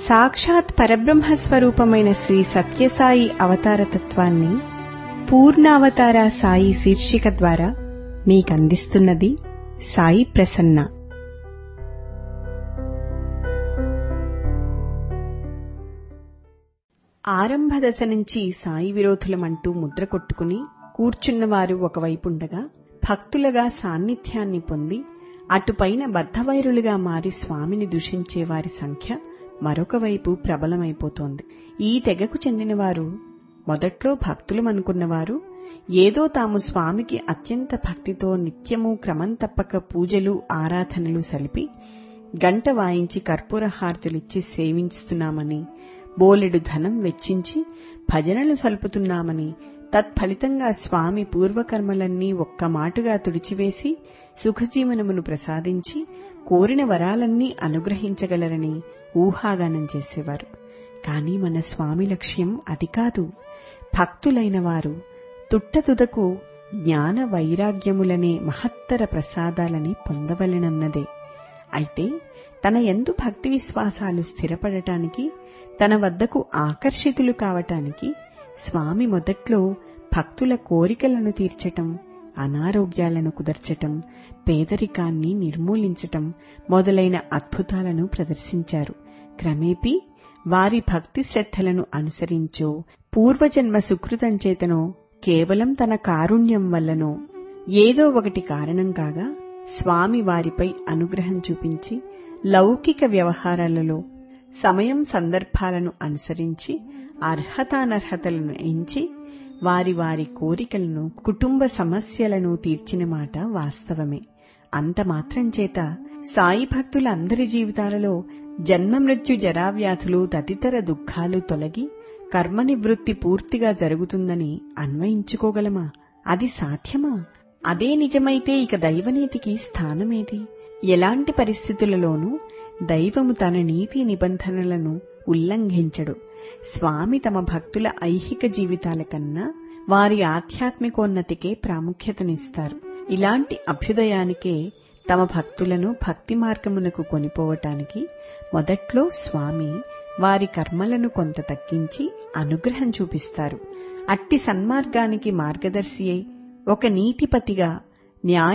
సాక్షాత్ పరబ్రహ్మ స్వరూపమైన శ్రీ సత్యసాయి అవతారతత్వాన్ని పూర్ణావతార సాయి శీర్షిక ద్వారా మీకందిస్తున్నది సాయి ప్రసన్న ఆరంభ దశ నుంచి సాయి విరోధులమంటూ ముద్ర కొట్టుకుని కూర్చున్నవారు ఒకవైపుండగా భక్తులుగా సాన్నిధ్యాన్ని పొంది అటుపైన బద్ధవైరులుగా మారి స్వామిని దూషించే వారి సంఖ్య మరొక వైపు ప్రబలమైపోతోంది ఈ తెగకు చెందినవారు మొదట్లో భక్తులమనుకున్నవారు ఏదో తాము స్వామికి అత్యంత భక్తితో నిత్యము క్రమం తప్పక పూజలు ఆరాధనలు సలిపి గంట వాయించి కర్పూర హారతులిచ్చి సేవించుతున్నామని బోలెడు ధనం వెచ్చించి భజనలు సలుపుతున్నామని తత్ఫలితంగా స్వామి పూర్వకర్మలన్నీ ఒక్క మాటుగా తుడిచివేసి సుఖజీవనమును ప్రసాదించి కోరిన వరాలన్నీ అనుగ్రహించగలరని ఊహాగానం చేసేవారు కాని మన స్వామి లక్ష్యం అది కాదు భక్తులైన వారు తుట్టతుదకు జ్ఞాన వైరాగ్యములనే మహత్తర ప్రసాదాలని పొందవలెనన్నదే అయితే తన ఎందు భక్తి విశ్వాసాలు స్థిరపడటానికి తన వద్దకు ఆకర్షితులు కావటానికి స్వామి మొదట్లో భక్తుల కోరికలను తీర్చటం అనారోగ్యాలను కుదర్చటం పేదరికాన్ని నిర్మూలించటం మొదలైన అద్భుతాలను ప్రదర్శించారు క్రమేపీ వారి భక్తి శ్రద్ధలను అనుసరించో పూర్వజన్మ సుకృతం చేతనో కేవలం తన కారుణ్యం వల్లనో ఏదో ఒకటి కారణం కాగా స్వామి వారిపై అనుగ్రహం చూపించి లౌకిక వ్యవహారాలలో సమయం సందర్భాలను అనుసరించి అర్హతానర్హతలను ఎంచి వారి వారి కోరికలను కుటుంబ సమస్యలను తీర్చిన మాట వాస్తవమే అంత మాత్రం చేత సాయి భక్తులందరి జీవితాలలో జన్మ మృత్యు జరావ్యాధులు తదితర దుఃఖాలు తొలగి కర్మ నివృత్తి పూర్తిగా జరుగుతుందని అన్వయించుకోగలమా అది సాధ్యమా అదే నిజమైతే ఇక దైవనీతికి స్థానమేది ఎలాంటి పరిస్థితులలోనూ దైవము తన నీతి నిబంధనలను ఉల్లంఘించడు స్వామి తమ భక్తుల ఐహిక జీవితాల కన్నా వారి ఆధ్యాత్మికోన్నతికే ప్రాముఖ్యతనిస్తారు ఇలాంటి అభ్యుదయానికే తమ భక్తులను భక్తి మార్గమునకు కొనిపోవటానికి మొదట్లో స్వామి వారి కర్మలను కొంత తగ్గించి అనుగ్రహం చూపిస్తారు అట్టి సన్మార్గానికి మార్గదర్శి అయి ఒక నీతిపతిగా న్యాయ